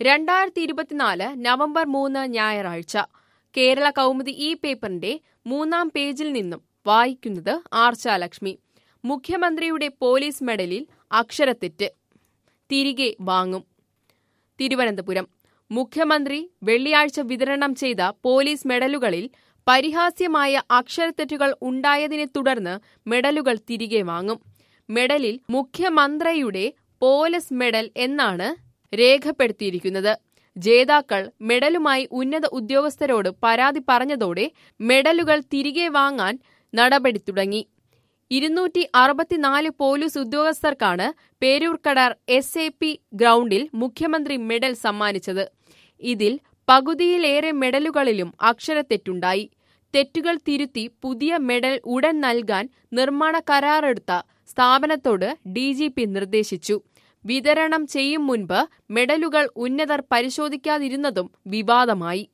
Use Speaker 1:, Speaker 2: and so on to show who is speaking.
Speaker 1: രണ്ടായിരത്തി ഇരുപത്തിനാല് നവംബർ മൂന്ന് ഞായറാഴ്ച കേരള കൗമുദി ഈ പേപ്പറിന്റെ മൂന്നാം പേജിൽ നിന്നും വായിക്കുന്നത് ആർച്ചാലക്ഷ്മി മുഖ്യമന്ത്രിയുടെ പോലീസ് മെഡലിൽ അക്ഷരത്തെറ്റ് തിരികെ വാങ്ങും തിരുവനന്തപുരം മുഖ്യമന്ത്രി വെള്ളിയാഴ്ച വിതരണം ചെയ്ത പോലീസ് മെഡലുകളിൽ പരിഹാസ്യമായ അക്ഷരത്തെറ്റുകൾ ഉണ്ടായതിനെ തുടർന്ന് മെഡലുകൾ തിരികെ വാങ്ങും മെഡലിൽ മുഖ്യമന്ത്രിയുടെ പോലീസ് മെഡൽ എന്നാണ് രേഖപ്പെടുത്തിയിരിക്കുന്നത് ജേതാക്കൾ മെഡലുമായി ഉന്നത ഉദ്യോഗസ്ഥരോട് പരാതി പറഞ്ഞതോടെ മെഡലുകൾ തിരികെ വാങ്ങാൻ നടപടി തുടങ്ങി ഇരുന്നൂറ്റി അറുപത്തിനാല് പോലീസ് ഉദ്യോഗസ്ഥർക്കാണ് പേരൂർക്കടർ എസ് എ പി ഗ്രൗണ്ടിൽ മുഖ്യമന്ത്രി മെഡൽ സമ്മാനിച്ചത് ഇതിൽ പകുതിയിലേറെ മെഡലുകളിലും അക്ഷരത്തെറ്റുണ്ടായി തെറ്റുകൾ തിരുത്തി പുതിയ മെഡൽ ഉടൻ നൽകാൻ നിർമ്മാണ കരാറെടുത്ത സ്ഥാപനത്തോട് ഡി ജി പി നിർദ്ദേശിച്ചു വിതരണം ചെയ്യും മുൻപ് മെഡലുകൾ ഉന്നതർ പരിശോധിക്കാതിരുന്നതും വിവാദമായി